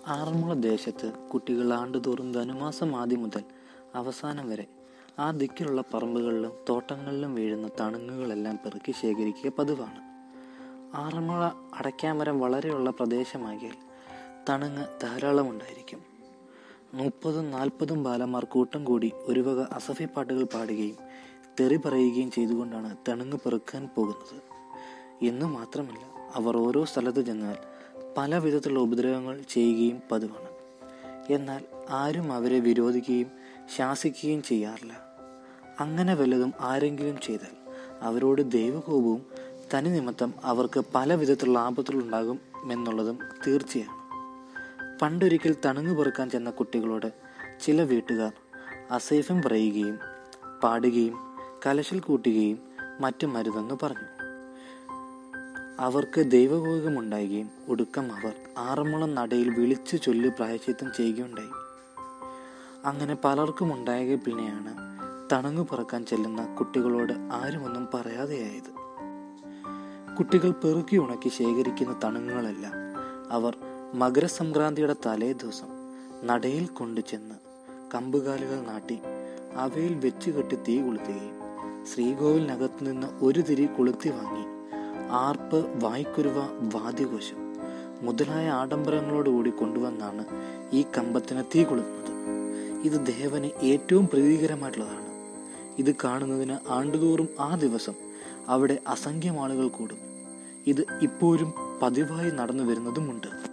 ആറന്മുള ദേശത്ത് കുട്ടികൾ ആണ്ടുതോറും ധനുമാസം ആദ്യം മുതൽ അവസാനം വരെ ആ ദിക്കിലുള്ള പറമ്പുകളിലും തോട്ടങ്ങളിലും വീഴുന്ന തണുങ്ങുകളെല്ലാം പെറുക്കി ശേഖരിക്കുക പതിവാണ് ആറന്മുള അടയ്ക്കാമരം വളരെയുള്ള പ്രദേശമാകിയാൽ തണുങ്ങ് ധാരാളം ഉണ്ടായിരിക്കും മുപ്പതും നാൽപ്പതും ബാലന്മാർ കൂട്ടം കൂടി ഒരു വക അസഫി പാട്ടുകൾ പാടുകയും തെറി പറയുകയും ചെയ്തുകൊണ്ടാണ് തണുങ്ങ് പെറുക്കാൻ പോകുന്നത് എന്ന് മാത്രമല്ല അവർ ഓരോ സ്ഥലത്ത് ചെന്നാൽ പല വിധത്തിലുള്ള ഉപദ്രവങ്ങൾ ചെയ്യുകയും പതിവാണ് എന്നാൽ ആരും അവരെ വിരോധിക്കുകയും ശാസിക്കുകയും ചെയ്യാറില്ല അങ്ങനെ വല്ലതും ആരെങ്കിലും ചെയ്താൽ അവരോട് ദൈവകോപവും തനി നിമിത്തം അവർക്ക് പല വിധത്തിലുള്ള ആപത്തുകളുണ്ടാകും എന്നുള്ളതും തീർച്ചയാണ് പണ്ടൊരിക്കൽ തണുങ്ങു പെറുക്കാൻ ചെന്ന കുട്ടികളോട് ചില വീട്ടുകാർ അസേഫം പറയുകയും പാടുകയും കലശൽ കൂട്ടുകയും മറ്റും മരുതെന്ന് പറഞ്ഞു അവർക്ക് ദൈവകോപമുണ്ടാകുകയും ഒടുക്കം അവർ ആറന്മുളം നടയിൽ വിളിച്ചു ചൊല്ലി പ്രായച്ചിത്തം ചെയ്യുകയുണ്ടായി അങ്ങനെ പലർക്കും ഉണ്ടായ പിന്നെയാണ് തണുങ്ങു പറക്കാൻ ചെല്ലുന്ന കുട്ടികളോട് ആരുമൊന്നും പറയാതെയായത് കുട്ടികൾ പെറുക്കി ഉണക്കി ശേഖരിക്കുന്ന തണുങ്ങുകളെല്ലാം അവർ മകരസംക്രാന്തിയുടെ തലേ ദിവസം നടയിൽ കൊണ്ടു ചെന്ന് കമ്പുകാലുകൾ നാട്ടി അവയിൽ വെച്ച് കെട്ടി തീ കൊളുത്തുകയും ശ്രീകോവിലിനകത്തു നിന്ന് ഒരു തിരി കൊളുത്തി വാങ്ങി ആർപ്പ് വായ്ക്കുരുവ വാദ്യഘോഷം മുതലായ ആഡംബരങ്ങളോടുകൂടി കൊണ്ടുവന്നാണ് ഈ കമ്പത്തിന് തീ കൊളുത്തുന്നത് ഇത് ദേവന് ഏറ്റവും പ്രീതികരമായിട്ടുള്ളതാണ് ഇത് കാണുന്നതിന് ആണ്ടുതോറും ആ ദിവസം അവിടെ അസംഖ്യം ആളുകൾ കൂടും ഇത് ഇപ്പോഴും പതിവായി നടന്നു വരുന്നതുമുണ്ട്